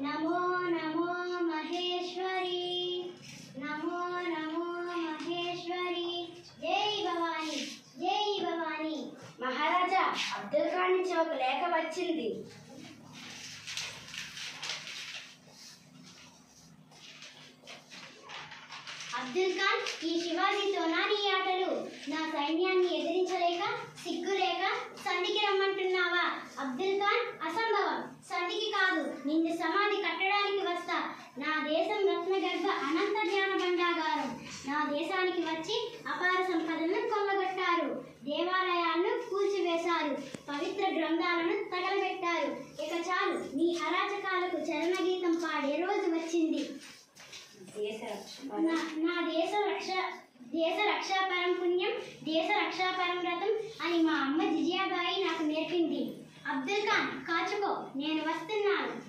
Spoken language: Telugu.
నమో నమో మహేశ్వరి నమో నమో మహేశ్వరి జై భవాని జై భవాని మహారాజా అబ్దుల్ ఖాన్ నుంచి ఒక లేఖ వచ్చింది అబ్దుల్ ఖాన్ ఈ శివాజీతోనా నీ ఆటలు నా సైన్యాన్ని ఎదిరించలేక సిగ్గు లేక సంధికి రమ్మంటున్నావా అబ్దుల్ ఖాన్ అసంభవం సంధికి కాదు నిన్ను సమాధి కట్టడానికి వస్తా నా దేశం రత్నగర్భ అనంత జ్ఞాన భండాగారం నా దేశానికి వచ్చి అపార సంపదలను కొల్లగొట్టారు దేవాలయాలను కూల్చివేశారు పవిత్ర గ్రంథాలను తగలబెట్టారు ఇక చాలు నీ అరాచకాలకు చరణగీతం పాడే రోజు వచ్చింది దేశ రక్షణ నా నా దేశ రక్ష దేశ రక్షాపరం పుణ్యం దేశ రక్షాపరం వ్రతం అని మా అమ్మ జిజియాబాయి నాకు నేర్పింది అబ్దుల్ ఖాన్ కాచుకో నేను వస్తున్నాను